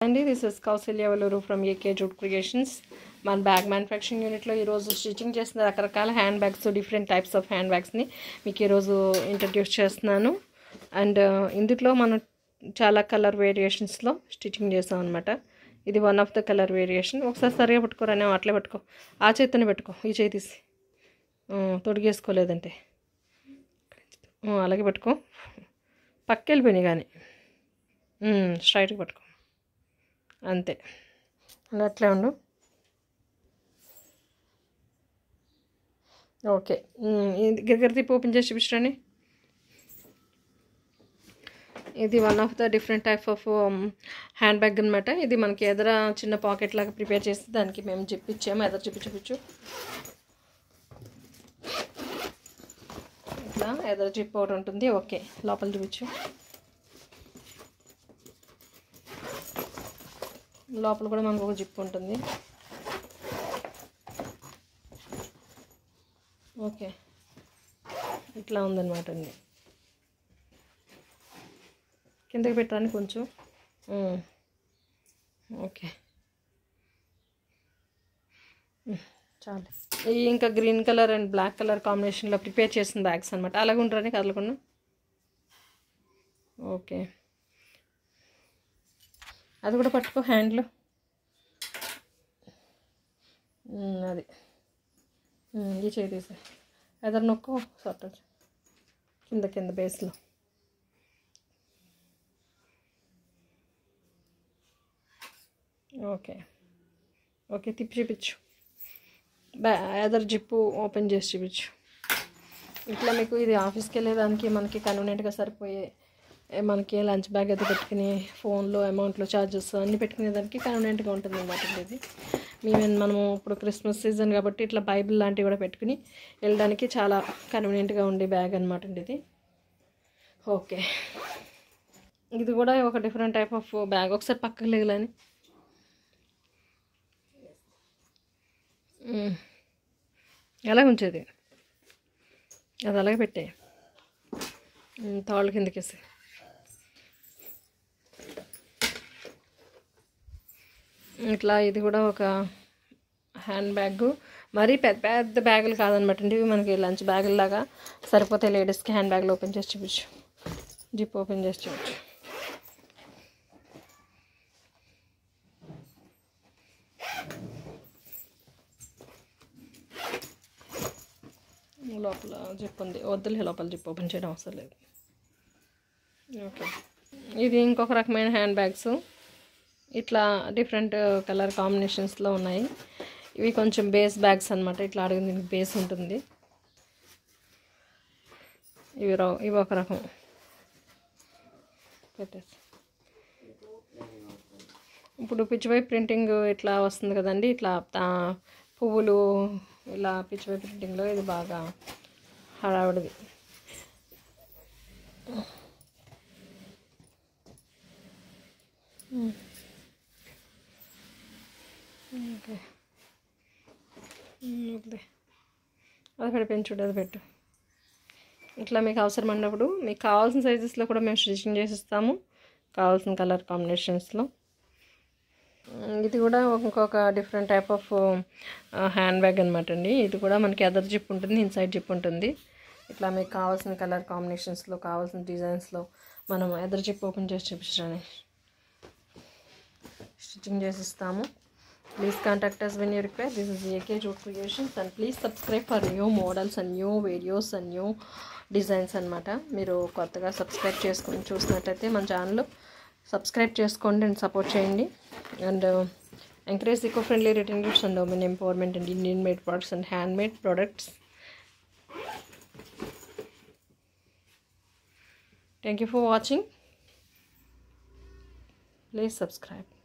అండి this is Kousalya Valuru from AK jute creations మన bag manufacturing యూనిట్లో ఈరోజు స్టిచ్చింగ్ చేసిన రకరకాల hand bags different types of hand బ్యాగ్స్ని మీకు ఈరోజు ఇంట్రడ్యూస్ చేస్తున్నాను అండ్ ఇందులో మనం చాలా కలర్ వేరియేషన్స్లో స్టిచ్చింగ్ చేసాం అనమాట ఇది one of the colour variation ఒకసారి సరిగా పట్టుకోరానే అట్లే పట్టుకో ఆ చేతిని పెట్టుకో ఈ చేయి తీసి ఆ, తొడిగేసుకోలేదంటే ఆ, అలాగే పట్టుకో పక్క వెళ్ళిపోయినాయి కానీ స్ట్రైట్గా పట్టుకో అంతే అలా అట్లే ఉండు ఓకే దగ్గర తిప్పి ఓపెన్ చేసి చూపించండి ఇది one of the different type of hand bag అనమాట ఇది మనకి ఎదర చిన్న పాకెట్ లాగా ప్రిపేర్ చేసి దానికి మేము చెప్పిచ్చాము ఎదర చూపించు చూపించు ఇట్లా ఎదర జిప్ ఒకటి ఉంటుంది ఓకే లోపల చూపించు లోపల కూడా మనకు ఒక జిప్ ఉంటుంది ఓకే ఇట్లా ఉందన్నమాట అండి కిందకి పెట్టడానికి కొంచెం ఉమ్. ఓకే ఉమ్, చాలు ఈ ఇంకా green colour and black colour కాంబినేషన్లో ప్రిపేర్ చేసిన బ్యాగ్స్ అనమాట అలాగే ఉంటారని కదలకుండా ఓకే అది కూడా పట్టుకో హ్యాండ్లో అది ఉమ్, ఈ చేయి తీసే ఎదరు నొక్కు సొట్ట కింద కింద బేస్లో ఓకే ఓకే తిప్పి చూపించు బ్యా ఎదర్ జిప్పు ఓపెన్ చేసి చూపించు ఇట్లా మీకు ఇది ఆఫీస్కి వెళ్ళేదానికి మనకి కన్వీనియంట్గా సరిపోయే ఏ మనకి లంచ్ బ్యాగ్ అయితే పెట్టుకుని ఫోన్లో అమౌంట్లో ఛార్జెస్ అన్నీ పెట్టుకునేదానికి కన్వీనియంట్గా ఉంటుంది అనమాట ఇది మేము మనము ఇప్పుడు క్రిస్మస్ సీజన్ కాబట్టి ఇట్లా బైబిల్ లాంటివి కూడా పెట్టుకుని వెళ్ళడానికి చాలా కన్వీనియంట్గా ఉండే బ్యాగ్ అనమాట అండి ఇది ఓకే ఇది కూడా ఒక డిఫరెంట్ టైప్ ఆఫ్ బ్యాగ్ ఒకసారి పక్కకు లేగలని మ్మ్. ఎలా ఉంచేది అది అలాగే పెట్టే మ్మ్, తాళ్ళు కిందకేసి ఇట్లా ఇది కూడా ఒక హ్యాండ్ బ్యాగ్ మరీ పెద్ద పెద్ద బ్యాగులు కాదనమాట అండి ఇవి మనకి లంచ్ బ్యాగులు లాగా సరిపోతాయి లేడీస్కి హ్యాండ్ బ్యాగ్లు ఓపెన్ చేసి చూపించు జిప్ ఓపెన్ చేసి చూపించు లోపల జిప్ ఉంది వద్దులే లోపల జిప్ ఓపెన్ చేయడం అవసరం లేదు ఓకే ఇది ఇంకొక రకమైన హ్యాండ్ బ్యాగ్స్ ఇట్లా డిఫరెంట్ కలర్ కాంబినేషన్స్లో ఉన్నాయి ఇవి కొంచెం బేస్ బ్యాగ్స్ అనమాట ఇట్లా అడుగు దీనికి బేస్ ఉంటుంది ఇవి రా ఇవి ఒక రకం పెట్టేసి ఇప్పుడు పిచ్చివై ప్రింటింగ్ ఇట్లా వస్తుంది కదండి ఇట్లా ఆ, పువ్వులు ఇలా పిచ్చివై ప్రింటింగ్లో ఇది బాగా హడావిడిది ఓకే వదిలే అది పెట్టి పెంచుడు అది పెట్టు ఇట్లా మీకు అవసరం అన్నప్పుడు మీకు కావాల్సిన సైజెస్లో కూడా మేము స్టిచ్చింగ్ చేసి ఇస్తాము కావాల్సిన కలర్ కాంబినేషన్స్లో ఇది కూడా ఇంకొక different type of hand bag అనమాట అండి ఇది కూడా మనకి అదర్ జిప్ ఉంటుంది ఇన్సైడ్ జిప్ ఉంటుంది ఇట్లా మీకు కావాల్సిన కలర్ కాంబినేషన్స్లో కావాల్సిన డిజైన్స్లో మనం ఎదర్ జిప్ ఓపెన్ చేసి చూపించడానికి స్టిచ్చింగ్ చేసి ఇస్తాము please contact us when you require this is AK jute creations and please subscribe for new models and new videos and new designs అనమాట మీరు కొత్తగా సబ్స్క్రైబ్ చేసుకొని చూసినట్టయితే మన ఛానల్ సబ్స్క్రైబ్ చేసుకోండి అండ్ సపోర్ట్ చేయండి and encourage eco friendly return gifts and women empowerment and Indian made products and hand made products thank you for watching please subscribe